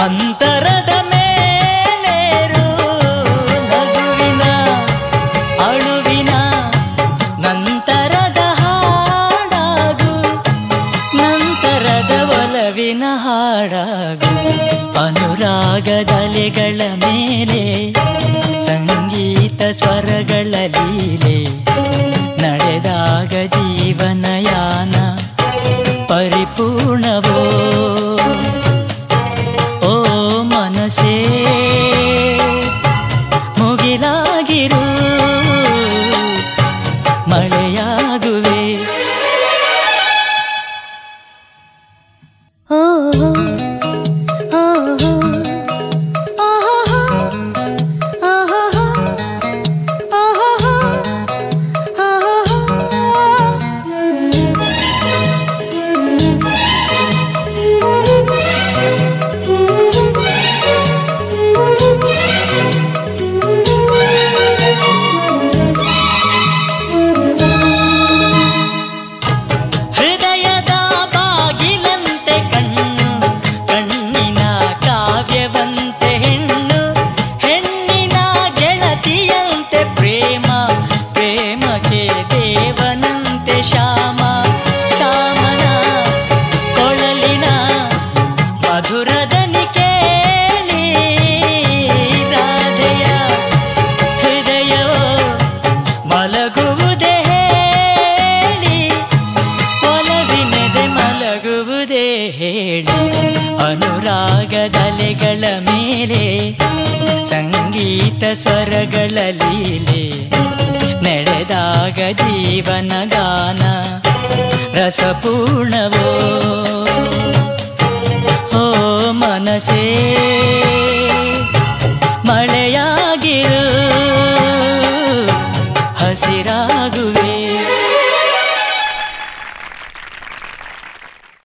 ಅಂತರದ ಮೇಲೇರು ನಗುವಿನ ಅಳುವಿನ ನಂತರದ ಹಾಡಾಗು ನಂತರದ ಒಲವಿನ ಹಾಡಾಗು ಅನುರಾಗದಲೆಗಳ ಮೇಲೆ ಸಂಗೀತ ಸ್ವರಗಳ ಲೀಲೆ ನಡೆದಾಗ ಜೀವನಯಾನ ಪರಿಪೂರ್ಣವೋ ಓ ಮನಸೇ ಮುಗಿಲಾಗಿರು ಮಳೆಯಾಗುವೆ ಓ ಓ ಹೃದಯದ ಬಾಗಿಲಂತೆ ಕಣ್ಣು ಕಣ್ಣಿನ ಕಾವ್ಯವಂತೆ ಹೆಣ್ಣು ಹೆಣ್ಣಿನ ಗೆಳತಿಯಂತೆ ಪ್ರೇಮ ಪ್ರೇಮಕ್ಕೆ ದೇವನಂತೆ ಶ್ಯಾಮ ಶ್ಯಾಮನ ಕೊಳಲಿನ ಮಧುರದನಿ ಕೇಳಿ ರಾಧೆಯ ಹೃದಯವೋ ಮಲಗುವುದೇ ಹೇಳಿ ಒಲವಿನದೆ ಮಲಗುವುದೇ ಹೇಳಿ ಅನುರಾಗದಲೆಗಳ ಮೇಲೆ ಸಂಗೀತ ಸ್ವರಗಳ ಲೀಲೆ ನಡೆದಾಗ ಜೀವನ ಗಾನ ರಸಪೂರ್ಣವೋ